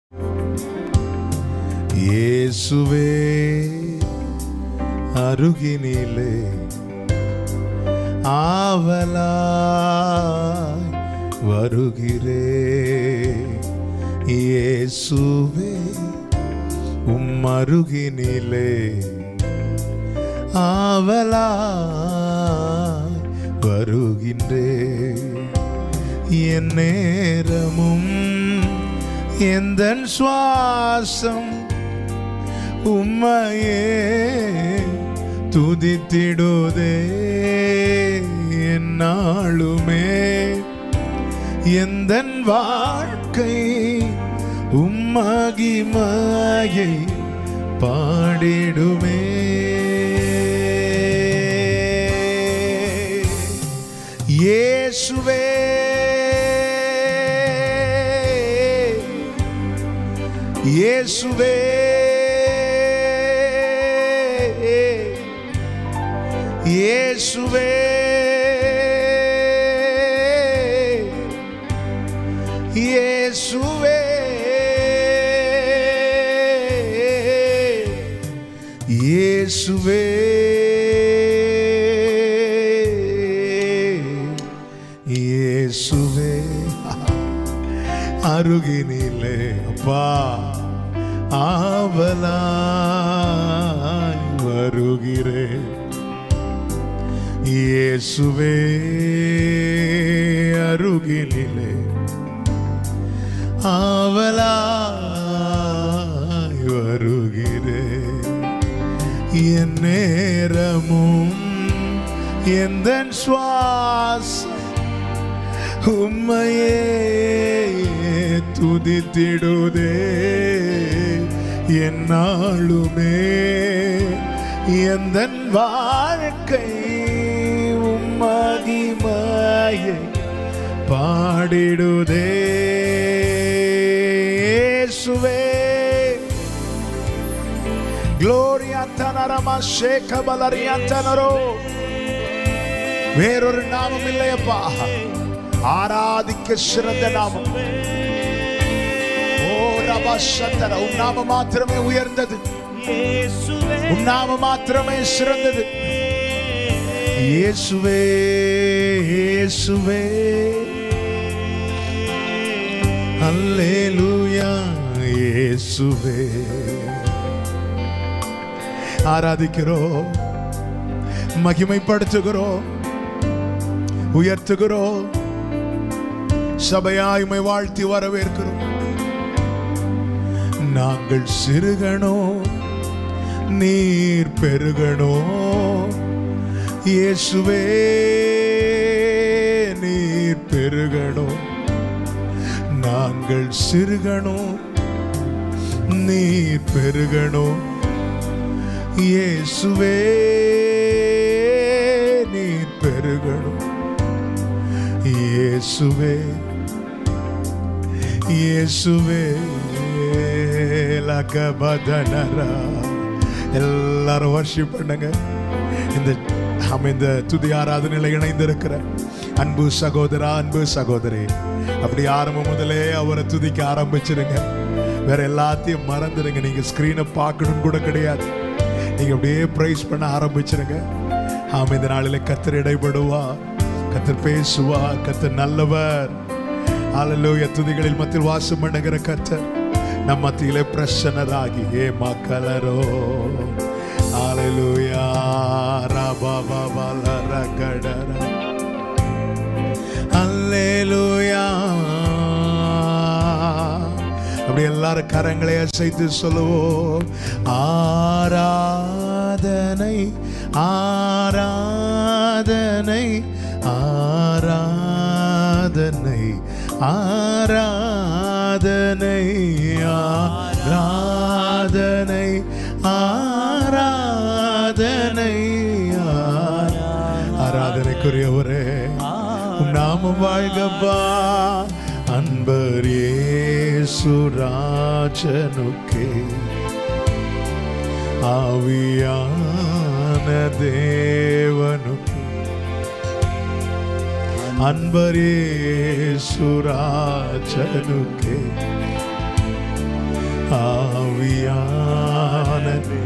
இயேசுவே அருகினிலே ஆவலாய் வருகிறே இயேசுவே உம் அருகினிலே ஆவலாய் வருகின்றே என் நேரமும் எந்த சுவாசம் உம்மையே துதித்திடுதே என்னாளுமே எந்த வாழ்க்கை உம்மகிமாயை பாடிடுமே இயேசுவே இயேசுவே இயேசுவே இயேசுவே இயேசுவே இயேசுவே அருகினிலே அப்பா ஆவலாய் வருகிறேன் இயேசுவே அருகினிலே ஆவலாய் வருகிறேன் என் நேரமும் எந்த சுவாசம் உம்மையே துதித்திடுதே என்னாளுமே எந்த வாழ்க்கை உம்மகிமாயை பாடிடுதே இயேசுவே Gloria tanarama sheka balariyantanaro வேறொரு நாமம் இல்லையப்பா ஆராதிக்க சிறந்த நாமம் ஓ ரபஷத்தர உன் நாமம் மாத்திரமே உயர்ந்தது உன் நாமம் மாத்திரமே சிறந்தது இயேசுவே இயேசுவே அல்லேலூயா இயேசுவே ஆராதிக்கிறோம் மகிமைப்படுத்துகிறோம் உயர்த்துகிறோம் சபையாய்மை வாழ்த்தி வரவேற்கிறோம் நாங்கள் சிறுகணோ நீர் பெருகணோ இயேசுவே நீர் பெருகணோ நாங்கள் சிறுகணோ நீர் பெருகணோ இயேசுவே நீர் பெருகணும் இயேசுவே இயேசுவே லகபதனரா எல்லாரும் வர்ஷிப் பண்ணுங்க இந்த நாம இந்த துதி ஆராதனையில் இணைந்திருக்கிற அன்பு சகோதரா அன்பு சகோதரி அப்படி ஆரம்பம் முதலே அவரை துதிக்க ஆரம்பிச்சிருங்க வேற எல்லாத்தையும் மறந்துடுங்க நீங்க ஸ்கிரீனை பார்க்கணும் கூட கிடையாது நீங்க அப்படியே பிரைஸ் பண்ண ஆரம்பிச்சிருங்க ஆமா இந்த நாளில கத்தர் இடைபடுவா கத்தர் பேசுவா கத்தர் நல்லவர் அல்லேலூயா துதிகளில் மத்தியில் வாசம் பண்ணுகிற கத்தர் நம் மத்தியிலே பிரசன்னராகி ஏ மக்களரோ அல்லேலூயா ரபபபலரகடரா அல்லேலூயா அப்படி எல்லாரும் கரங்களை அசைத்து சொல்லுவோம் ஆராதனை ஆராதனை ஆராதனை ஆராதனை ஆராதனை ஆராதனை ஆராதனைக்குரியவரே உம் நாமம் வாழ்கப்பா அன்பர் சுராஜனுக்கே ஆவியான தேவனுக்கு அன்பரே சுராஜனுக்கே ஆவியான